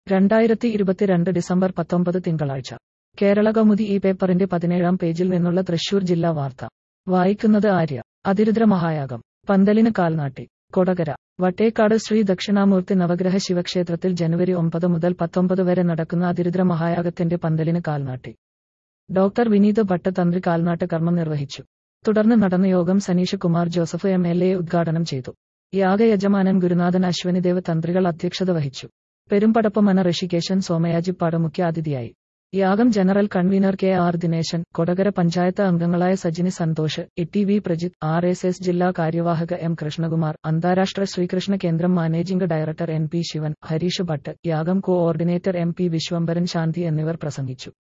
രണ്ടായിരത്തി ഇരുപത്തിരണ്ട് ഡിസംബർ പത്തൊമ്പത് തിങ്കളാഴ്ച കേരള കൗമുദി ഈ പേപ്പറിന്റെ പതിനേഴാം പേജിൽ നിന്നുള്ള തൃശൂർ ജില്ലാ വാർത്ത വായിക്കുന്നത് ആര്യ അതിരുദ്ര മഹായാഗം പന്തലിന് കാൽനാട്ടി കൊടകര വട്ടേക്കാട് ശ്രീ ദക്ഷിണാമൂർത്തി നവഗ്രഹ ശിവക്ഷേത്രത്തിൽ ജനുവരി ഒമ്പത് മുതൽ പത്തൊമ്പത് വരെ നടക്കുന്ന അതിരുദ്ര മഹായാഗത്തിന്റെ പന്തലിന് കാൽനാട്ടി ഡോക്ടർ വിനീത് ഭട്ട് തന്ത്രി കാൽനാട്ട് കർമ്മം നിർവഹിച്ചു തുടർന്ന് നടന്ന യോഗം Saneesh Kumar Joseph M L A ഉദ്ഘാടനം ചെയ്തു യാഗയജമാനൻ ഗുരുനാഥൻ അശ്വനിദേവ് തന്ത്രികൾ അധ്യക്ഷത വഹിച്ചു പെരുമ്പടപ്പമന ഋഷികേശൻ സോമയാജിപ്പാട് മുഖ്യാതിഥിയായി യാഗം general convener K R Dineshan Kodakara panchayat അംഗങ്ങളായ Sajini Santhosh E T V Prajith R S S ജില്ലാ കാര്യവാഹക എം കൃഷ്ണകുമാർ അന്താരാഷ്ട്ര ശ്രീകൃഷ്ണ കേന്ദ്രം managing director N P Shivan Harish Bhat യാഗം coordinator M P Vishwambharan Shanthi എന്നിവർ പ്രസംഗിച്ചു